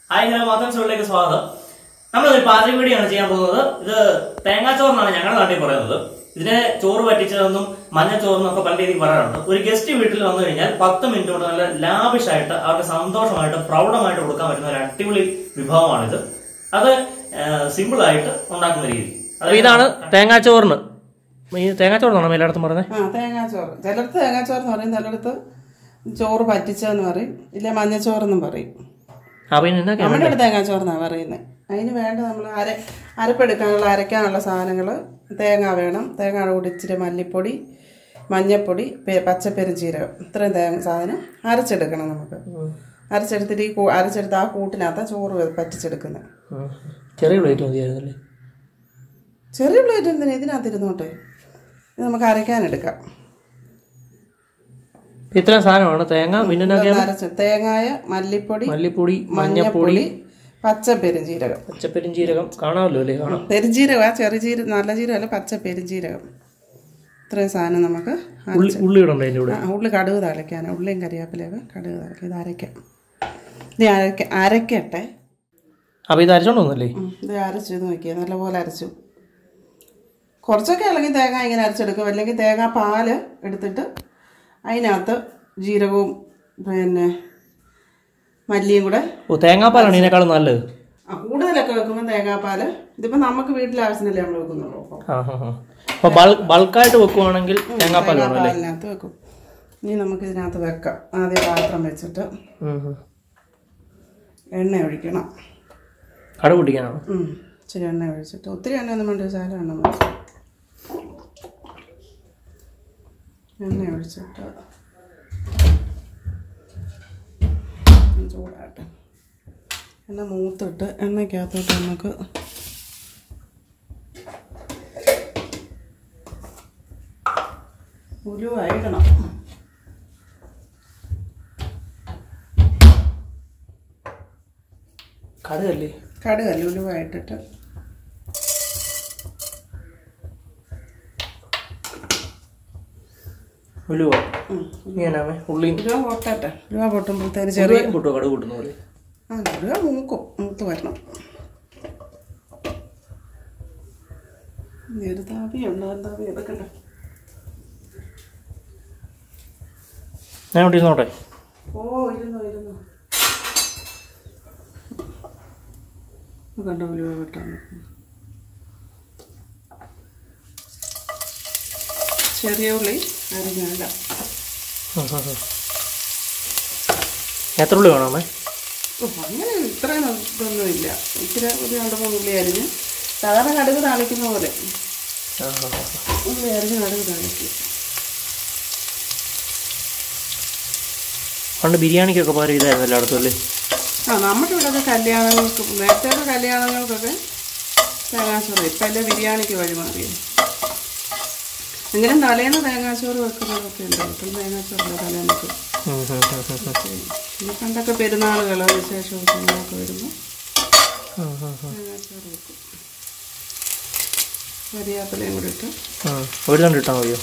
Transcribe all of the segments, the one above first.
Hi hello Mathan ഷോയിലേക്ക് സ്വാഗതം നമ്മളൊരു പാചക വീഡിയോ ആണ് ചെയ്യാൻ പോകുന്നത് ഇത് തേങ്ങാച്ചോറിനാണ് ഞങ്ങളുടെ നാട്ടിൽ പറയുന്നത് ഇതിനെ ചോറ് പറ്റിച്ചതെന്നും മഞ്ഞച്ചോറെന്നും ഒക്കെ പല രീതിയിൽ പറയാറുണ്ട് ഒരു ഗസ്റ്റ് വീട്ടിൽ വന്നു കഴിഞ്ഞാൽ പത്ത് മിനിറ്റ് കൊണ്ട് നല്ല ലാവിഷായിട്ട് അവർക്ക് സന്തോഷമായിട്ട് പ്രൗഢമായിട്ട് കൊടുക്കാൻ പറ്റുന്ന ഒരു അടിപൊളി വിഭവമാണിത് അത് സിമ്പിൾ ആയിട്ട് ഉണ്ടാക്കുന്ന രീതി അപ്പൊ ഇതാണ് തേങ്ങാച്ചോറിന് ഈ തേങ്ങാച്ചോറിനാണോ എല്ലായിടത്തും പറയുന്നത് ആ തേങ്ങാച്ചോറ് ചിലടത്ത് തേങ്ങാച്ചോറ് എന്ന് പറയും ചിലടത്ത് ചോറ് പറ്റിച്ചതെന്ന് പറയും ഇല്ല മഞ്ഞച്ചോറെന്നും പറയും അപ്പൊ ഇനി എന്നാ നമ്മുടെ ഇവിടെ തേങ്ങാച്ചോറെന്നാണ് പറയുന്നത് അതിന് വേണ്ട നമ്മൾ അര അരപ്പെടുക്കാനുള്ള അരയ്ക്കാനുള്ള സാധനങ്ങൾ തേങ്ങ വേണം തേങ്ങയുടെ കൂടി ഇച്ചിരി മല്ലിപ്പൊടി മഞ്ഞപ്പൊടി പെ- പച്ചപ്പെരുംജീരകം ഇത്രയും തേങ്ങ സാധനം അരച്ചെടുക്കണം നമുക്ക് അരച്ചെടുത്തിട്ട് ഈ കൂ- അരച്ചെടുത്ത് ആ കൂട്ടിനകത്ത് ചോറ് പറ്റിച്ചെടുക്കുന്നത് ഉം. ചെറിയ പ്ലേറ്റ് മതിയായിരുന്നല്ലേ ചെറിയ പ്ലേറ്റ് എന്തിനാ ഇതിനകത്ത് ഇരുന്നോട്ടെ ഇത് നമുക്ക് അരയ്ക്കാനെടുക്കാം ഇത്രയും സാധനമാണ് തേങ്ങ പിന്നെ എന്നാ ഇതൊന്ന് അരച്ച് തേങ്ങായ മല്ലിപ്പൊടി മല്ലിപ്പൊടി മഞ്ഞപ്പൊടി പച്ച പെരുംജീരകം പച്ചപ്പെരും കാണാമല്ലോ അല്ലേ കാണാം പെരുംജീരകം ആ ചെറിയ ജീരകം നല്ല ജീരകം അല്ല പച്ച പെരുംജീരകം ഇത്രയും സാധനം നമുക്ക് അര- ഉള്ളി ഉള്ളി ഇടണ്ട അതിൻ്റെ കൂടെ ആ, ഉള്ളി കടുക് തളിക്കാൻ ഉള്ളിയും കരിയാപ്പിലൊക്കെ കടുക് തളിക്കാം ഇത് അരയ്ക്കാം ഇത് അരയ്ക്ക അരയ്ക്കട്ടെ അപ്പൊ ഇത് അരച്ചോണ്ട് വന്നല്ലേ ഉം, ഇത് അരച്ചു ഇത് നോക്കിയാൽ നല്ലപോലെ അരച്ചു കുറച്ചൊക്കെ അല്ലെങ്കിൽ തേങ്ങ ഇങ്ങനെ അരച്ചെടുക്കും അല്ലെങ്കിൽ തേങ്ങ പാല് എടുത്തിട്ട് അതിനകത്ത് ജീരകവും പിന്നെ മല്ലിയും കൂടെ ഓ തേങ്ങാപ്പാലാണ് ഇതിനേക്കാളും നല്ലത് ആ, കൂടുതലൊക്കെ വെക്കുമ്പോൾ തേങ്ങാപ്പാല് ഇതിപ്പോൾ നമുക്ക് വീട്ടിലെ ആവശ്യത്തിനല്ലേ നമ്മൾ വെക്കുന്നുള്ളൂ അപ്പോൾ ആ ഹാ ഹാ അപ്പൊ ബൾക്ക് ബൾക്കായിട്ട് വെക്കുവാണെങ്കിൽ തേങ്ങാപ്പാൽ വേണം അല്ലേ പാലിനകത്ത് വെക്കും ഇനി നമുക്ക് ഇതിനകത്ത് വെക്കാം ആദ്യം പാത്രം വെച്ചിട്ട് ഉം, ഉം. എണ്ണ ഒഴിക്കണം കടുക് പൊട്ടിക്കാനാണോ ഉം. ഇച്ചിരി എണ്ണ ഒഴിച്ചിട്ട് ഒത്തിരി എണ്ണ ഒന്നും വേണ്ട ശാല എണ്ണ മതി എണ്ണ ഒഴിച്ചിട്ട് ഒന്ന് ചൂടാട്ടെ എണ്ണ മൂത്തിട്ട് എണ്ണയ്ക്കകത്തോട്ട് നമുക്ക് ഉലുവായിടണം കടുകല്ലേ കടുകല്ല ഉലുവായിട്ടിട്ട് ഉലുവ ഇങ്ങനെയാമേ ഉള്ളി ഉലുവ പൊട്ടട്ടെ ഉലുവ പൊട്ടുമ്പോഴത്തേന് ചെറിയ കൂട്ടുവോ കടുക് കൂട്ടുന്ന പോലെ ആ ഉലുവ മൂക്കും മൂത്ത് വരണം ഇനി ഒരു താപിയുണ്ടോ താപി എടുക്കണ്ട ഞാൻ ഇവിടെ ഇരുന്നോട്ടെ ഓ ഇരുന്നു ഇരുന്നു കണ്ട ഉലുവ പൊട്ടാണ് ചെറിയ ഉള്ളി അരിഞ്ഞല്ല ഉം, ഉം, ഉം. എത്ര ഉള്ളി വേണമേ ഓ അങ്ങനെ ഇത്രയും ഇതൊന്നും ഇല്ല ഇച്ചിരി ഒരു രണ്ട് മൂന്ന് ഉള്ളി അരിഞ്ഞ് സാധാരണ കടുക് താളിക്കുന്ന പോലെ ആ ആ, ആ. ഉള്ളി അരിഞ്ഞ് കടുക് താളിക്കും പണ്ട് ബിരിയാണിക്കൊക്കെ പകരം ഇതായിരുന്നു എല്ലായിടത്തും അല്ലേ ആ നമ്മുടെ ഇവിടെയൊക്കെ കല്യാണങ്ങൾക്ക് നേരത്തെ കല്യാണങ്ങൾക്കൊക്കെ തേങ്ങാച്ചോറ് ഇപ്പം അല്ലേ ബിരിയാണിക്ക് വഴിമാറി എങ്കിലും തലേന്ന് തേങ്ങാച്ചോറ് വെക്കുന്നതൊക്കെ ഉണ്ട് ഇപ്പം തേങ്ങാച്ചോറില്ല തലേന്നൊക്കെ ഉം, ഉം, ഉം, ഉം. ഇനി പണ്ടൊക്കെ പെരുന്നാളുകൾ വിശേഷ ദിവസങ്ങളൊക്കെ വരുമ്പോൾ ഉം, ഉം, ഉം. തേങ്ങാച്ചോറ് വെക്കും കരിയാപ്പിലയും കൂടി ഇട്ട് ഉം. ഒരു തണ്ട് ഇട്ടാൽ മതിയോ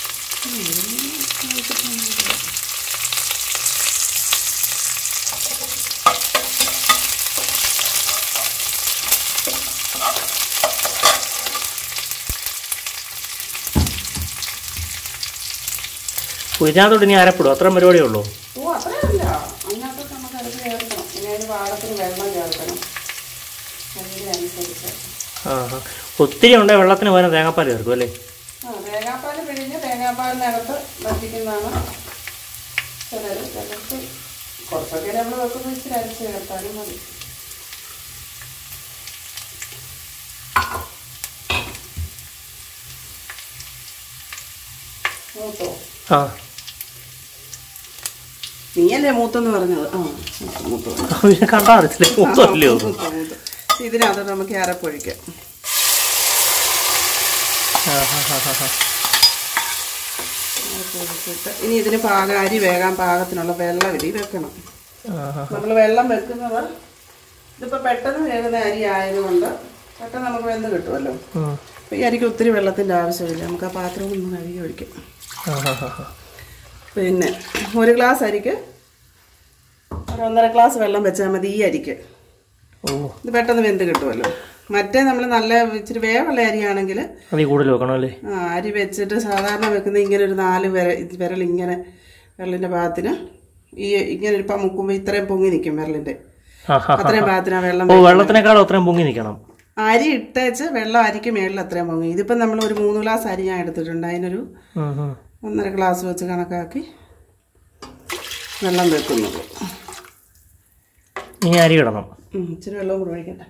ഓ, ഇതിനകത്തോട്ട് ഇനി അരപ്പെടും അത്രയും പരിപാടിയേ ഉള്ളൂ ഓ അത്രയല്ല അതിനകത്തൊക്കെ നമുക്ക് അരച്ച് ചേർക്കണം പിന്നെ അതിന് പാകത്തിന് വെള്ളം ചേർക്കണം അതിനനുസരിച്ച് ആ ആ. ഒത്തിരി ഉണ്ടെങ്കിൽ വെള്ളത്തിന് പകരം തേങ്ങാപ്പാൽ ചേർക്കും അല്ലേ ആ തേങ്ങാപ്പാൽ പിഴിഞ്ഞ് തേങ്ങാപ്പാലിനകത്ത് വറ്റിക്കുന്നതാണ് ചിലർ ചിലർക്ക് കുറച്ചൊക്കെ നമ്മൾ വെക്കുമ്പോൾ ഇച്ചിരി അരച്ച് ചേർത്താലും മതി മൂത്തോ ആ നീയല്ലേ മൂത്തെന്ന് പറഞ്ഞത് ആ മൂത്തു പിന്നെ കണ്ടാ അറിയില്ലേ മൊത്തമല്ലയോ മൂത്തു മൂത്തു ഇതിനകത്ത് നമുക്ക് ഈ അരപ്പൊഴിക്കാം ആ ആ ആ ആ ആ ഒഴിച്ചിട്ട് ഇനി ഇതിന് പാകം അരി വേകാൻ പാകത്തിനുള്ള വെള്ളം ഇടി വെക്കണം ആ നമ്മൾ വെള്ളം വെക്കുന്നത് ഇതിപ്പോൾ പെട്ടെന്ന് വേകുന്ന അരി ആയതുകൊണ്ട് പെട്ടെന്ന് നമുക്ക് വെന്ത് കിട്ടുമല്ലോ ഉം. അപ്പോൾ ഈ അരിക്ക് ഒത്തിരി വെള്ളത്തിൻ്റെ ആവശ്യമില്ല നമുക്ക് ആ പാത്രം ഒന്ന് കഴുകി ഒഴിക്കാം ആ ആ ആ ആ. പിന്നെ ഒരു ഗ്ലാസ് അരിക്ക് ഒരു ഒന്നര ഗ്ലാസ് വെള്ളം വെച്ചാൽ മതി ഈ അരിക്ക് ഓ ഇത് പെട്ടെന്ന് വെന്ത് കിട്ടുമല്ലോ മറ്റേ നമ്മൾ നല്ല ഇച്ചിരി വേവുള്ള അരിയാണെങ്കിൽ അതിൽ കൂടുതൽ വെക്കണം അല്ലേ ആ അരി വെച്ചിട്ട് സാധാരണ വെക്കുന്ന ഇങ്ങനെ ഒരു നാല് വിര വിരൽ ഇങ്ങനെ വിരലിൻ്റെ ഭാഗത്തിന് ഈ ഇങ്ങനെ ഇപ്പം മുക്കുമ്പോൾ ഇത്രയും പൊങ്ങി നിൽക്കും വിരലിൻ്റെ ആ ഹാ അത്രയും ഭാഗത്തിന് ആ വെള്ളം ഓ വെള്ളത്തിനേക്കാളും അത്രയും പൊങ്ങി നിൽക്കണം അരി ഇട്ടേച്ച് വെള്ളം അരിക്ക് മേളിൽ അത്രയും പൊങ്ങി ഇതിപ്പം നമ്മൾ ഒരു മൂന്ന് ഗ്ലാസ് അരി ഞാൻ എടുത്തിട്ടുണ്ട് അതിനൊരു ഉം, ഉം. ഒന്നര ഗ്ലാസ് വെച്ച് കണക്കാക്കി വെള്ളം വെക്കുന്നുള്ളൂ ഇനി അരി ഇടണം ഉം, ഇച്ചിരി വെള്ളവും കൂടെ ഒഴിക്കട്ടെ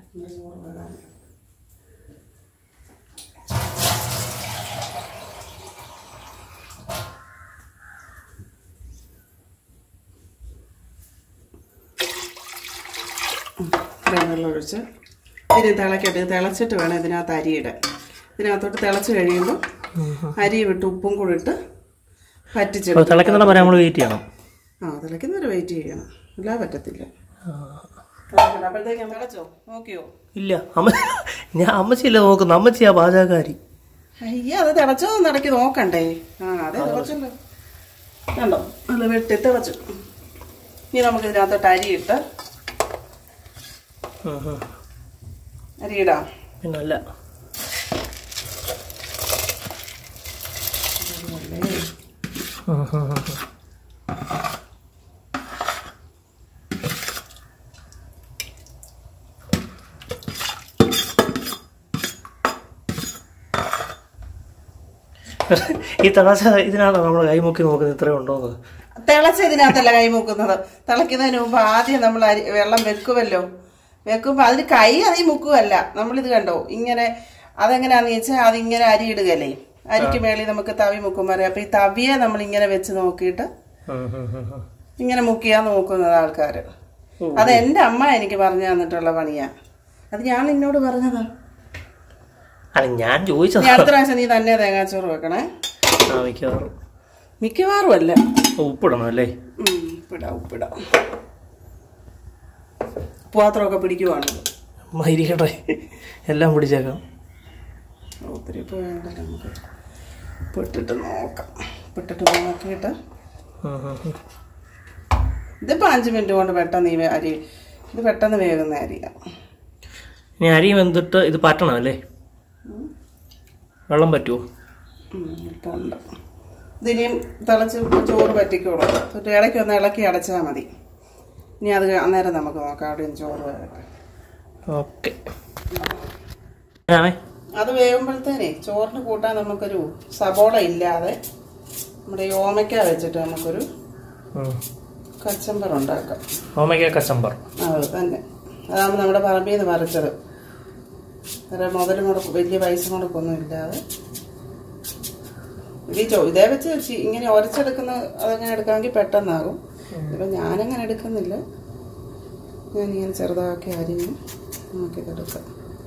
ഉം, ഇത്രയും വെള്ളം ഒഴിച്ച് ഇനി തിളക്കട്ടെ തിളച്ചിട്ട് വേണം ഇതിനകത്ത് അരിയിടാൻ ഇതിനകത്തോട്ട് തിളച്ച് കഴിയുമ്പോൾ അരി വിട്ട് ഉപ്പും കൂടി ഇട്ട് അപ്പോൾ പറ്റിച്ചെടുക്കും തിളക്കുന്നിടം വരെ നമ്മൾ വെയിറ്റ് ചെയ്യണം ആ തിളയ്ക്കുന്നവരെ വെയിറ്റ് ചെയ്യണം ഇല്ലാതെ പറ്റത്തില്ല തിളക്കട്ടെ. അപ്പോഴത്തേക്കും തിളച്ചോ നോക്കിയോ ഇല്ല അമ്മ ഞാൻ അമ്മച്ചിയല്ല നോക്കുന്നു അമ്മച്ചിയാ പാചകക്കാരി അയ്യ അത് തിളച്ചോ ഇടയ്ക്ക് നോക്കണ്ടേ ആ അതെ തിളച്ചല്ലോ കണ്ടോ അത് വെട്ടി തിളച്ചു ഇനി നമുക്ക് ഇതിനകത്തോട്ട് അരിയിട്ട് ഉം, ഉം. അരിയിടാം പിന്നല്ല ഉം, ഉം, ഉം. ഈ തിളച്ച ഇതിനാണ് നമ്മൾ കൈമുക്കി നോക്കുന്നത് ഇത്രയും ഉണ്ടോന്ന് തിളച്ച ഇതിനകത്തല്ല കൈ മുക്കുന്നത് തിളയ്ക്കുന്നതിന് മുമ്പ് ആദ്യം നമ്മൾ അരി വെള്ളം വെക്കുമല്ലോ വെക്കുമ്പോൾ അതിന് കൈ അതിൽ മുക്കുമല്ല നമ്മളിത് കണ്ടോ ഇങ്ങനെ അതെങ്ങനെയാണെന്ന് വെച്ചാൽ അതിങ്ങനെ അരി ഇടുകയല്ലേ അരിക്ക് മേളിൽ നമുക്ക് തവി മുക്കുമ്പോൾ അറിയാം അപ്പം ഈ തവിയെ നമ്മൾ ഇങ്ങനെ വെച്ച് നോക്കിയിട്ട് ഉം, ഉം, ഉം, ഉം. ഇങ്ങനെ മുക്കിയാ നോക്കുന്നത് ആൾക്കാർ അത് എൻ്റെ അമ്മ എനിക്ക് പറഞ്ഞു തന്നിട്ടുള്ള പണിയാ അത് ഞാൻ നിന്നോട് പറഞ്ഞതാ അല്ല ഞാൻ ചോദിച്ചത് നീ അടുത്ത പ്രാവശ്യം നീ തന്നെ തേങ്ങാച്ചോറ് വെക്കണേ ആ മിക്കവാറും മിക്കവാറും അല്ല ഉപ്പിടണം അല്ലേ ഉം, ഉപ്പിടാം ഉപ്പിടാം പാത്രമൊക്കെ പിടിക്കുവാണല്ലോ മരിക്കട്ടെ എല്ലാം പിടിച്ചേക്കാം ഒത്തിരി ഇപ്പോൾ വേണ്ടല്ലോ നമുക്ക് ഉപ്പിട്ടിട്ട് നോക്കാം ഉപ്പിട്ടിട്ട് നോക്കിയിട്ട് ഉം, ഉം, ഉം. ഇതിപ്പോൾ അഞ്ച് മിനിറ്റ് കൊണ്ട് പെട്ടെന്ന് ഈ വേ- അരി ഇത് പെട്ടെന്ന് വേകുന്ന അരിയാണ് ഇനി അരി വെന്തിട്ട് ഇത് പറ്റണം അല്ലേ വെള്ളം പറ്റുമോ ഇപ്പം ഉണ്ട് ഇതിനിയും തിളച്ച് ചോറ് പറ്റിക്കോളൂ എന്നിട്ട് ഇടയ്ക്ക് ഒന്ന് ഇളക്കി അടച്ചാൽ മതി ഇനി അത് അന്നേരം നമുക്ക് നോക്കാം അവിടെയും ചോറ് വേകട്ടെ ഓക്കെ ഞാനേ അത് വേകുമ്പോഴത്തേനെ ചോറിന് കൂട്ടാൻ നമുക്കൊരു സബോള ഇല്ലാതെ നമ്മുടെ ഈ ഓമയ്ക്ക വെച്ചിട്ട് നമുക്കൊരു കച്ചമ്പർ ഉണ്ടാക്കാം ഓമയ്ക്ക കച്ചമ്പർ അത് തന്നെ അതാകുമ്പോൾ നമ്മുടെ പറമ്പിൽ നിന്ന് പറിച്ചത് വേറെ മുതലും മുടക്കും വലിയ പൈസ മുടക്കൊന്നും ഇല്ലാതെ ഇത് ഈ ചോ ഇതേ വെച്ച് ചി- ഇങ്ങനെ ഉരച്ചെടുക്കുന്ന അതങ്ങനെ എടുക്കാമെങ്കിൽ പെട്ടെന്നാകും ഇപ്പം ഞാനങ്ങനെ എടുക്കുന്നില്ല ഞാനിങ്ങനെ ചെറുതാക്കി അരിഞ്ഞ് നമുക്കിതെടുക്കാം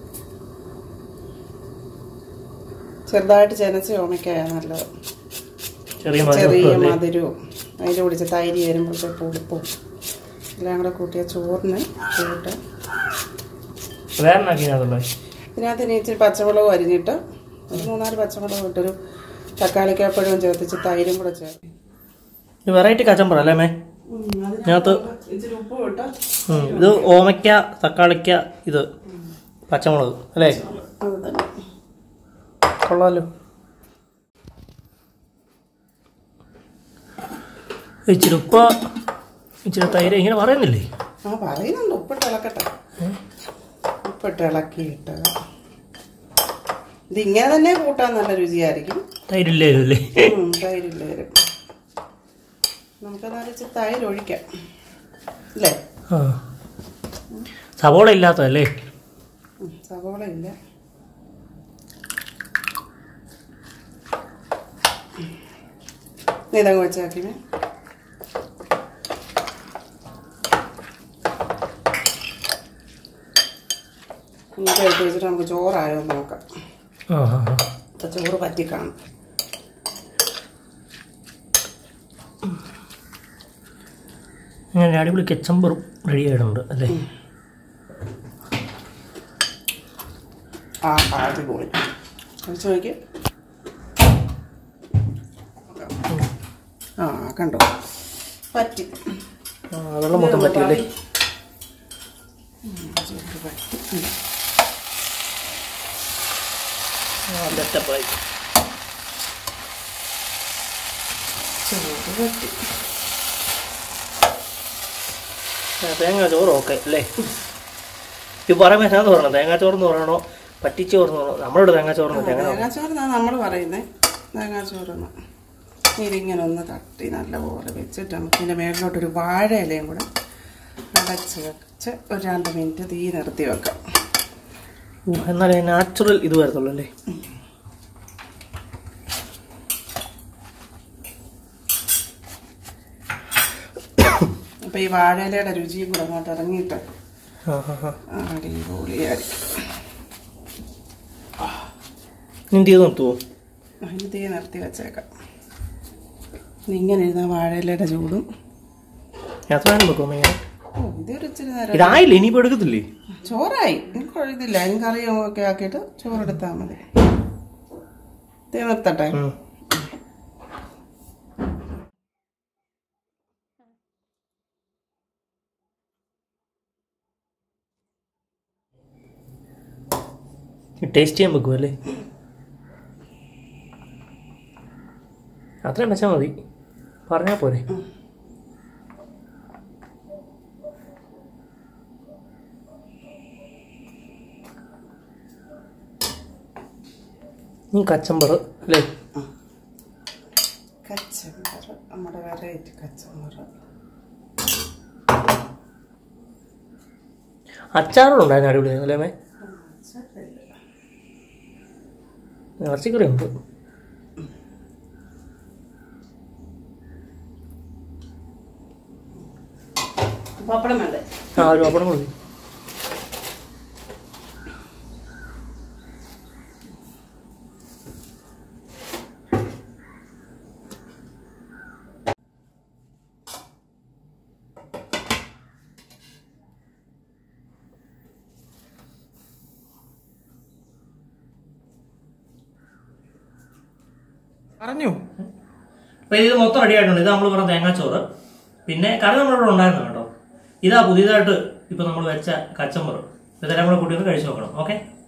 ചെറുതായിട്ട് ചെനച്ച ഓമയ്ക്കായ നല്ലത് ചെറിയ ചെറിയ മധുരം മധുരവും അതിൻ്റെ കുടിച്ച് തൈര് വരുമ്പോഴത്തെ പുളിപ്പും എല്ലാം കൂടെ കൂട്ടിയ ചോറിന് കൂട്ട് വേറെ എന്നാക്കിനകത്തുള്ള ഇതിനകത്ത് ഇനി ഇച്ചിരി പച്ചമുളകും അരിഞ്ഞിട്ട് ഒരു മൂന്നാല് പച്ചമുളകും ഇട്ടൊരു തക്കാളിക്കാപ്പഴവും ചേർത്തിച്ച് തൈരും കൂടെ ചേർത്ത് ഇത് വെറൈറ്റി കച്ചമ്പർ അല്ലേ മേ ഇതിനകത്ത് ഇച്ചിരി ഉപ്പും ഇട്ട് ഉം, ഇത് ഓമയ്ക്ക തക്കാളിക്ക ഇത് പച്ചമുളക് അല്ലേ അത് തന്നെ കൊള്ളാലോ ഇച്ചിരി ഉപ്പ ഇച്ചിരി തൈര് ഇങ്ങനെ പറയുന്നില്ലേ ആ പറയുന്നുണ്ട് ഉപ്പിട്ട് ഇളക്കട്ടെ ഉപ്പിട്ട് ഇളക്കിയിട്ട് ഇതിങ്ങനെ തന്നെ കൂട്ടാൻ നല്ല രുചിയായിരിക്കും തൈരില്ലേ അല്ലേ ഉം, തൈരില്ല വരും നമുക്കെന്നാലും ഇച്ചിരി തൈര് ഒഴിക്കാം അല്ലേ ആ സവോള ഇല്ലാത്തതല്ലേ ഉം, സവോള ഇല്ല നീ ഇതങ്ങ് വെച്ചാക്കിനെ ഇനിയിപ്പോൾ എടുത്ത് വെച്ചിട്ട് നമുക്ക് ചോറായോ എന്ന് നോക്കാം ആ ആ ആ. ഇപ്പം ചോറ് പറ്റി കാണും ഇങ്ങനെ അടിപൊളി കച്ചമ്പറും റെഡി ആയിട്ടുണ്ട് അല്ലേ ആ അടിപൊളി കഴിച്ച് നോക്കി ആ കണ്ടോ പറ്റി ആ വെള്ളം മൊത്തം പറ്റിയല്ലേ ഉം, ചോറ് സെറ്റപ്പായി ചോറ് വെട്ടി തേങ്ങാ ചോറ് ഓക്കെ അല്ലേ ഇത് പറയുമ്പോൾ എന്നാന്ന് പറയണം തേങ്ങാ ചോറെന്ന് പറയണോ പറ്റിച്ചോറെന്ന് പറയണോ നമ്മളിവിടെ തേങ്ങാ ചോറെന്ന് തേങ്ങ തേങ്ങാച്ചോറ് നമ്മൾ പറയുന്നത് തേങ്ങാച്ചോറെന്ന് ഇതിങ്ങനെ ഒന്ന് തട്ടി നല്ലപോലെ വെച്ചിട്ട് നമുക്ക് ഇതിൻ്റെ മേളിലോട്ടൊരു വാഴ ഇലയും കൂടെ അടച്ച് വെച്ച് ഒരു രണ്ട് മിനിറ്റ് തീ നിർത്തി വെക്കാം ഓ, എന്നാലേ നാച്ചുറൽ ഇത് വരത്തുള്ളൂ അല്ലേ അപ്പോൾ ഈ വാഴയിലയുടെ രുചിയും കൂടെ അങ്ങോട്ട് ഇറങ്ങിയിട്ട് ആ ആ ആ അടിപൊളിയായിരിക്കും നിന്റെ ഇത് നിർത്തുവോ അതിന് തീ നിർത്തി വെച്ചേക്കാം ഇനി ഇങ്ങനെ ഇരുന്ന വാഴയിലയുടെ ചൂടും എത്ര നേരം വെക്കും അമ്മ ഇങ്ങനെ ഓ ഇതൊരു ഇച്ചിരി നേരം ഇതായില്ല ഇനിയിപ്പോൾ എടുക്കത്തില്ലേ ചോറായി എനിക്ക് ഇതില്ല അതിന് കറിയും ഒക്കെ ആക്കിയിട്ട് ചോറെടുത്താൽ മതി തീ നിർത്തട്ടെ ഉം. ടേസ്റ്റ് ചെയ്യാൻ വെക്കും അല്ലേ അത്രയും വെച്ചാൽ മതി പറഞ്ഞാൽ പോരെ ഈ കച്ചമ്പർ അല്ലേ കച്ചമ്പർ നമ്മുടെ വെറൈറ്റി കച്ചമ്പർ അച്ചാറുണ്ടായിരുന്നു അടിപൊളിയായിരുന്നു അല്ലേ അമ്മേ ഇറച്ചിക്കറി ഉണ്ട് പപ്പടം വേണ്ടേ ആ ഒരു പപ്പടം കൂടി പറഞ്ഞു അപ്പൊ ഇത് മൊത്തം റെഡി ആയിട്ടുണ്ട് ഇത് നമ്മൾ പറഞ്ഞ തേങ്ങാച്ചോറ് പിന്നെ കറി നമ്മളിവിടെ ഉണ്ടായിരുന്നു കേട്ടോ ഇതാ പുതിയതായിട്ട് ഇപ്പൊ നമ്മൾ വെച്ച കച്ചമ്പർ ഇതെല്ലാം കൂടെ കൂട്ടി ഒന്ന് കഴിച്ചു നോക്കണം ഓക്കെ